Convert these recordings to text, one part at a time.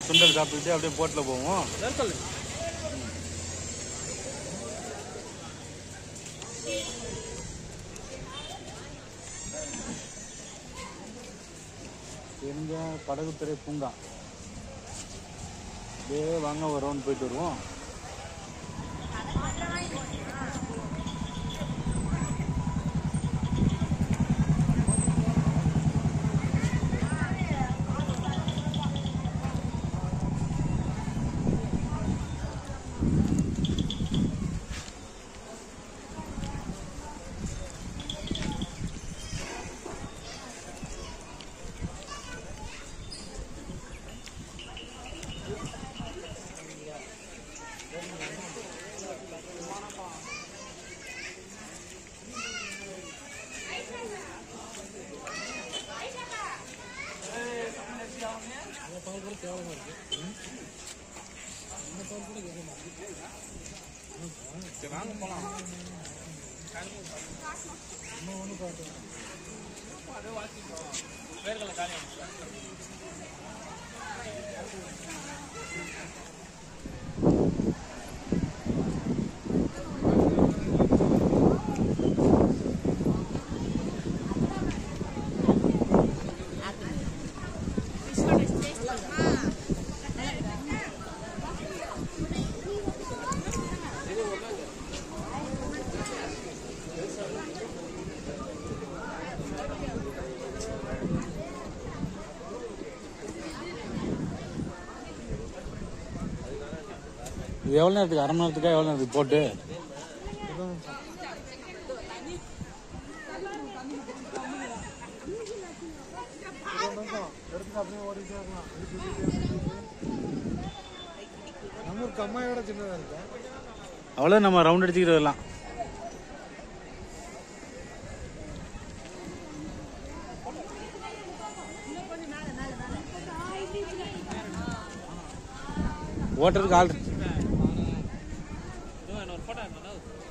சுண்டல் சாப்பிட்டுட்டு அப்படியே போட்டில் போவோம் நெருக்கல் எங்க படகுத்துறை பூங்கா அப்படியே வாங்க ஒரு ரவுண்ட் போயிட்டு வருவோம் சரி வாங்க போலாம் வேர்களை காலியாக இது எவ்வளோ நேரத்துக்கு அரை மணி நேரத்துக்கா எவ்வளோ நேரத்துக்கு போட்டு நம்மளுக்கு அம்மாயோட சின்னதாக இருக்கா அவ்வளோ நம்ம ரவுண்ட் அடிச்சுக்கிட்டு வரலாம் ஓட்டுறதுக்கு ஆள் இன்னொரு ஃபோட்டோ இருந்தா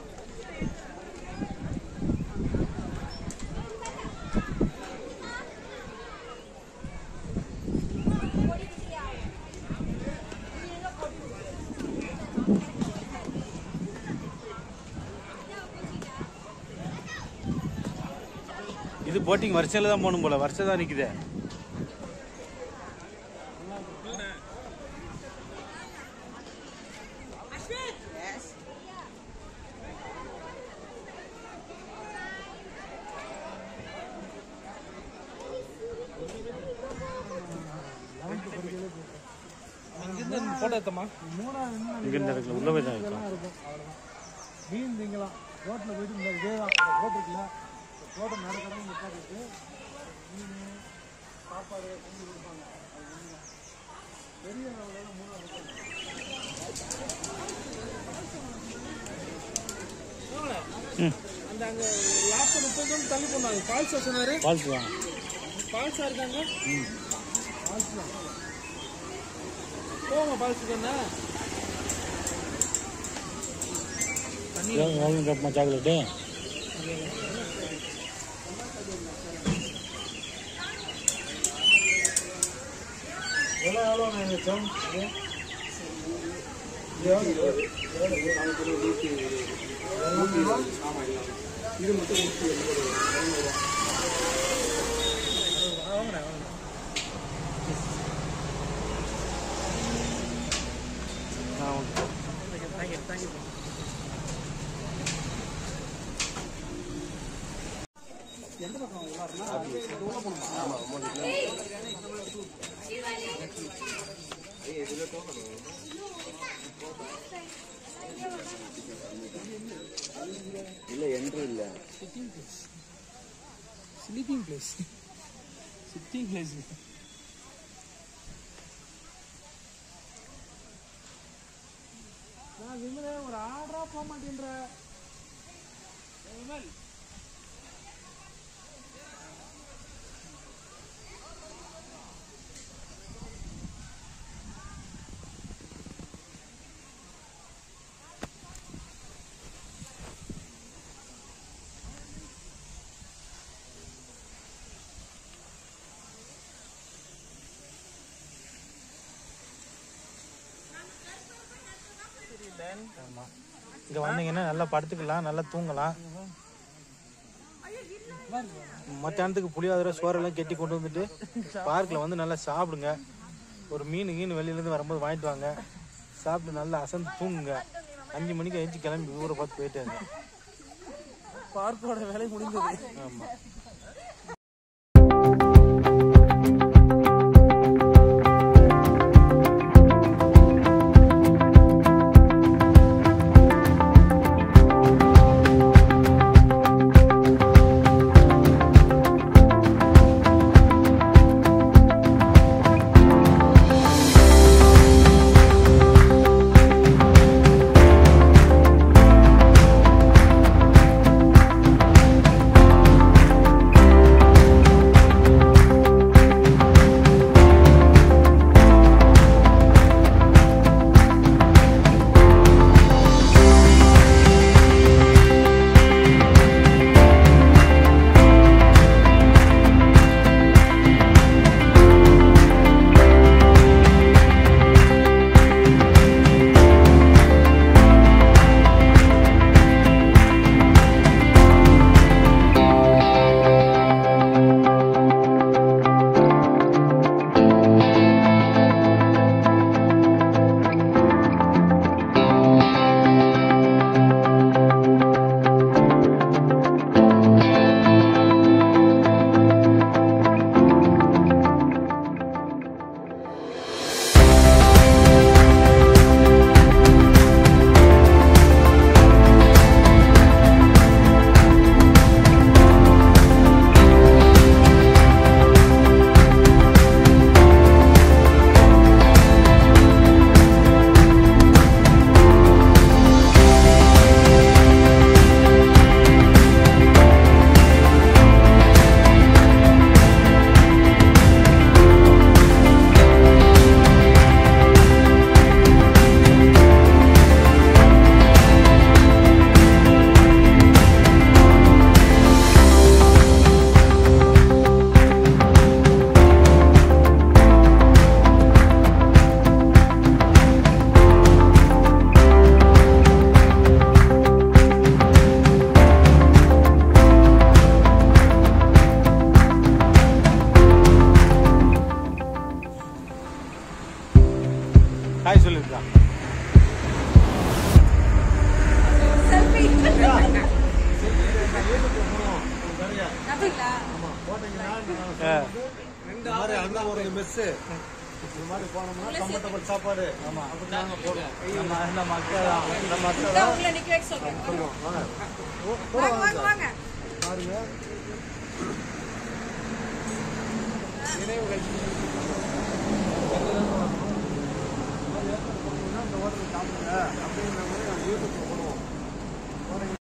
இது போட்டிங் வருஷத்துல தான் போகணும் போல வருஷம் தான் நிக்குதே இங்கிருந்து ஃபோட்டோ எடுத்தோமா மூணாவது என்ன இங்க இந்த இடத்துல உள்ள போய் தான் இருக்கும் இதெல்லாம் இருக்கும் அவ்வளோதான் மீன் திங்கலாம் ரோட்டில் போயிட்டு இந்த இதே தான் ரோட்டு இருக்குல்ல ரோட்டை நடக்கிறது நிப்பாட்டிட்டு மீன் சாப்பாடு செஞ்சு கொடுப்பாங்க அது ஒன்று தான் பெரிய அளவுல மூணாவது இருக்கும். அந்த அங்க லாஸ்ட் முப்பது கிலோமீட்டர் தள்ளி போனாங்க ஃபால்ஸ் சொன்னாரு ஃபால்ஸ் தான் ஃபால்ஸா இருக்காங்க போங்க ஃபால்ஸுக்கு என்ன எவ்வளோ கப்பமா சாக்லேட்டு எவ்வளோ எவ்வளோ நினைச்சோம் இது? இது எவ்வளோ? எவ்வளோ? இருநூத்தி இருபது. Thank you thank you sleeping place sitting place நான் விமலே ஒரு ஆர்டரா போக மாட்டேன்ற விமல் ஆமாம் இங்கே வந்தீங்கன்னா நல்லா படுத்துக்கலாம் நல்லா தூங்கலாம் மத்தியானத்துக்கு புளியாதர சோறெல்லாம் கெட்டி கொண்டு வந்துட்டு பார்க்கில் வந்து நல்லா சாப்பிடுங்க ஒரு மீன் கீன் வெளியிலேருந்து வரும்போது வாங்கிட்டு வாங்க சாப்பிட்டு நல்லா அசந்து தூங்குங்க அஞ்சு மணிக்கு எழுச்சி கிளம்பி ஊரை பார்த்து போயிட்டாங்க பார்க்கோட வேலை முடிந்தது ஆமாம் ஹாய் சொல்லிருக்கா இந்த மாதிரி அங்க ஒரு மெஸ் இந்த மாதிரி போனோம்னா கம்ஃபர்டபுள் சாப்பாடு ஆமா அப்படி நாங்க போடுவோம் நம்ம இந்த மக்கள் தான் இந்த மக்கள் தான் உங்களை நிக்க வைக்க சொல்றேன் சொல்லுவோம் வாங்க வாங்க வாங்க வாங்க பாருங்க நினைவுகள்